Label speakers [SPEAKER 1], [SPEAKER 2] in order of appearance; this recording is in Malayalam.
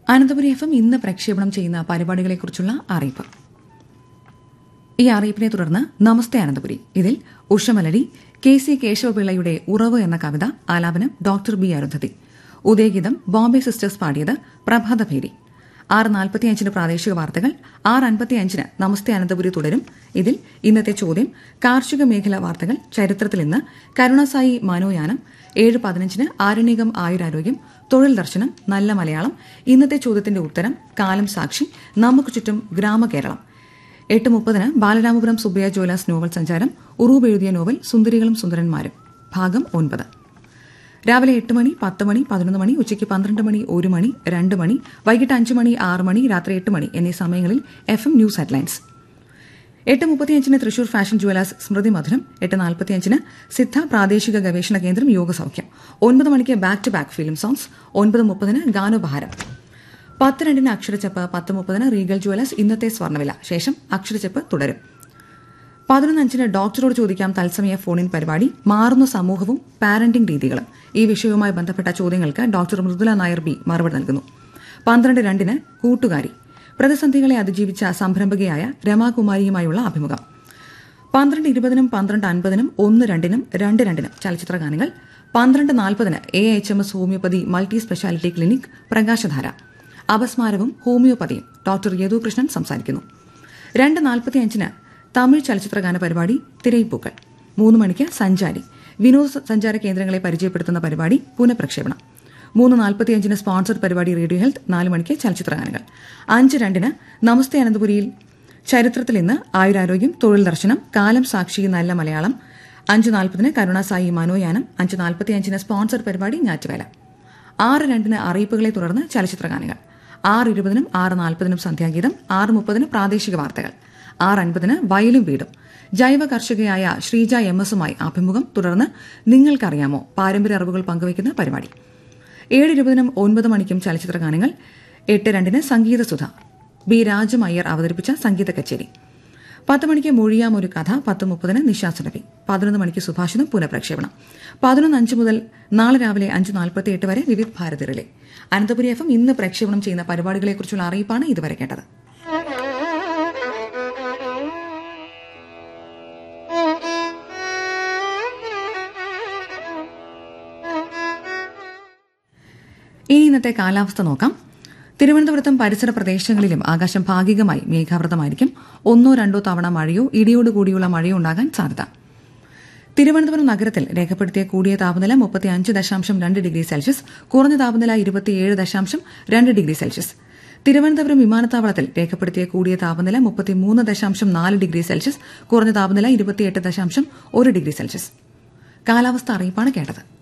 [SPEAKER 1] അനന്തപുരി എഫ് എം ഇന്ന് പ്രക്ഷേപണം ചെയ്യുന്ന പരിപാടികളെക്കുറിച്ചുള്ള അറിയിപ്പ് ഈ അറിയിപ്പിനെ തുടർന്ന് നമസ്തേ അനന്തപുരി ഇതിൽ ഉഷമലടി കെ സി കേശവപിള്ളയുടെ ഉറവ് എന്ന കവിത ആലാപനം doctor B Arundhati Udayageetham Bombay sisters പാടിയത് പ്രഭാതഭേരി ആറ് നാൽപ്പത്തിയഞ്ചിന് പ്രാദേശിക വാർത്തകൾ ആറ് അൻപത്തിയഞ്ചിന് നമസ്തേ അനന്തപുരി തുടരും ഇതിൽ ഇന്നത്തെ ചോദ്യം കാർഷിക മേഖലാ വാർത്തകൾ ചരിത്രത്തിൽ ഇന്ന് കരുണാസായി മനോയാനം ഏഴ് പതിനഞ്ചിന് ആരണ്യകം ആയുരാരോഗ്യം തൊഴിൽ ദർശനം നല്ല മലയാളം ഇന്നത്തെ ചോദ്യത്തിന്റെ ഉത്തരം കാലം സാക്ഷി നമുക്ക് ചുറ്റും ഗ്രാമകേരളം എട്ട് മുപ്പതിന് ബാലരാമപുരം സുബ്ബയ്യ ജോലാസ് നോവൽ സഞ്ചാരം ഉറൂബ് എഴുതിയ നോവൽ സുന്ദരികളും സുന്ദരന്മാരും ഭാഗം ഒൻപത് രാവിലെ എട്ട് മണി പത്ത് മണി പതിനൊന്ന് മണി ഉച്ചയ്ക്ക് പന്ത്രണ്ട് മണി ഒരു മണി രണ്ട് മണി വൈകിട്ട് അഞ്ച് മണി ആറ് മണി രാത്രി എട്ട് മണി എന്നീ സമയങ്ങളിൽ എഫ് എം ന്യൂസ് ഹെഡ്ലൈൻസ് എട്ട് മുപ്പത്തിയഞ്ചിന് തൃശൂർ ഫാഷൻ ജുവലേഴ്സ് സ്മൃതി മധുരം എട്ട് നാൽപ്പത്തിയഞ്ചിന് സിദ്ധ പ്രാദേശിക ഗവേഷണ കേന്ദ്രം യോഗസൌഖ്യം ഒൻപത് മണിക്ക് back to back film songs ഒൻപത് മുപ്പതിന് ഗാനോപഹാരം പത്ത് രണ്ടിന് അക്ഷരച്ചെപ്പ് പത്ത് മുപ്പതിന് റീഗൽ ജുവലേഴ്സ് ഇന്നത്തെ സ്വർണ്ണവില ശേഷം അക്ഷരച്ചെപ്പ് തുടരും പതിനൊന്നഞ്ചിന് ഡോക്ടറോട് ചോദിക്കാം തത്സമയ ഫോണിൻ പരിപാടി മാറുന്ന സമൂഹവും പാരന്റിംഗ് രീതികളും ഈ വിഷയവുമായി ബന്ധപ്പെട്ട ചോദ്യങ്ങൾക്ക് ഡോക്ടർ മൃദുല നായർ ബി മറുപടി നൽകുന്നു പന്ത്രണ്ട് രണ്ടിന് കൂട്ടുകാരി പ്രതിസന്ധികളെ അതിജീവിച്ച സംരംഭകയായ രമാകുമാരിയുമായുള്ള അഭിമുഖം പന്ത്രണ്ട് ഇരുപതിനും പന്ത്രണ്ട് അൻപതിനും ഒന്ന് രണ്ടിനും രണ്ട് രണ്ടിനും ചലച്ചിത്ര ഗാനങ്ങൾ പന്ത്രണ്ട് നാൽപ്പതിന് A H M S homeopathy multi speciality clinic പ്രകാശധാര അപസ്മാരവും ഹോമിയോപ്പതിയും ഡോക്ടർ യദുകൃഷ്ണൻ സംസാരിക്കുന്നു രണ്ട് നാൽപ്പത്തിയഞ്ചിന് തമിഴ് ചലച്ചിത്ര ഗാന പരിപാടി തിരയിപ്പൂക്കൾ മൂന്ന് മണിക്ക് സഞ്ചാരി വിനോദ സഞ്ചാര കേന്ദ്രങ്ങളെ പരിചയപ്പെടുത്തുന്ന പരിപാടി പുനഃപ്രക്ഷേപണം മൂന്ന് നാൽപ്പത്തിയഞ്ചിന് സ്പോൺസർഡ് പരിപാടി റേഡിയോ ഹെൽത്ത് നാല് മണിക്ക് ചലച്ചിത്ര ഗാനങ്ങൾ അഞ്ച് രണ്ടിന് നമസ്തേ അനന്തപുരിയിൽ ചരിത്രത്തിൽ ഇന്ന് ആയുരാരോഗ്യം തൊഴിൽ ദർശനം കാലം സാക്ഷി നല്ല മലയാളം അഞ്ച് നാൽപ്പതിന് കരുണാസായി മനോയാനം അഞ്ച് നാൽപ്പത്തിയഞ്ചിന് സ്പോൺസർഡ് പരിപാടി ഞാറ്റുവേല ആറ് രണ്ടിന് അറിയിപ്പുകളെ തുടർന്ന് ചലച്ചിത്ര ഗാനങ്ങൾ ആറ് ഇരുപതിനും ആറ് നാൽപ്പതിനും സന്ധ്യാഗീതം ആറ് മുപ്പതിന് പ്രാദേശിക വാർത്തകൾ ആറ് അൻപതിന് വയലും വീടും ജൈവ കർഷകയായ ശ്രീജ എം എസുമായി അഭിമുഖം തുടർന്ന് നിങ്ങൾക്കറിയാമോ പാരമ്പര്യ അറിവുകൾ പങ്കുവയ്ക്കുന്ന പരിപാടി ഏഴ് ഇരുപതിനും ഒൻപത് മണിക്കും ചലച്ചിത്ര ഗാനങ്ങൾ എട്ട് രണ്ടിന് സംഗീതസുധ ബി രാജം അയ്യർ അവതരിപ്പിച്ച സംഗീത കച്ചേരി പത്ത് മണിക്ക് മൊഴിയാം ഒരു കഥ പത്ത് മുപ്പതിന് നിശാസുരഭി പതിനൊന്ന് മണിക്ക് സുഭാഷിതം പുനഃപ്രക്ഷേപണം പതിനൊന്ന് അഞ്ച് മുതൽ നാളെ രാവിലെ അഞ്ച് നാൽപ്പത്തി എട്ട് വരെ Vividh Bharati relay Ananthapuri F M ഇന്ന് പ്രക്ഷേപണം ചെയ്യുന്ന പരിപാടികളെക്കുറിച്ചുള്ള അറിയിപ്പാണ് ഇതുവരെ കേട്ടത് ഇനി ഇന്നത്തെ കാലാവസ്ഥ നോക്കാം തിരുവനന്തപുരത്തും പരിസര പ്രദേശങ്ങളിലും ആകാശം ഭാഗികമായി മേഘാവൃതമായിരിക്കും ഒന്നോ രണ്ടോ തവണ മഴയോ ഇടിയോട് കൂടിയുള്ള മഴയോ ഉണ്ടാകാൻ സാധ്യത തിരുവനന്തപുരം നഗരത്തിൽ രേഖപ്പെടുത്തിയ കൂടിയ താപനില മുപ്പത്തിയഞ്ച് ദശാംശം രണ്ട് ഡിഗ്രി സെൽഷ്യസ് കുറഞ്ഞ താപനില ഇരുപത്തിയേഴ് ദശാംശം രണ്ട് ഡിഗ്രി സെൽഷ്യസ് തിരുവനന്തപുരം വിമാനത്താവളത്തിൽ രേഖപ്പെടുത്തിയ കൂടിയ താപനില മുപ്പത്തിമൂന്ന് ദശാംശം നാല് ഡിഗ്രി സെൽഷ്യസ് കുറഞ്ഞ താപനില ഇരുപത്തിയെട്ട് ദശാംശം ഒരു ഡിഗ്രി സെൽഷ്യസ് കാലാവസ്ഥ അറിയിപ്പാണ് കേട്ടത്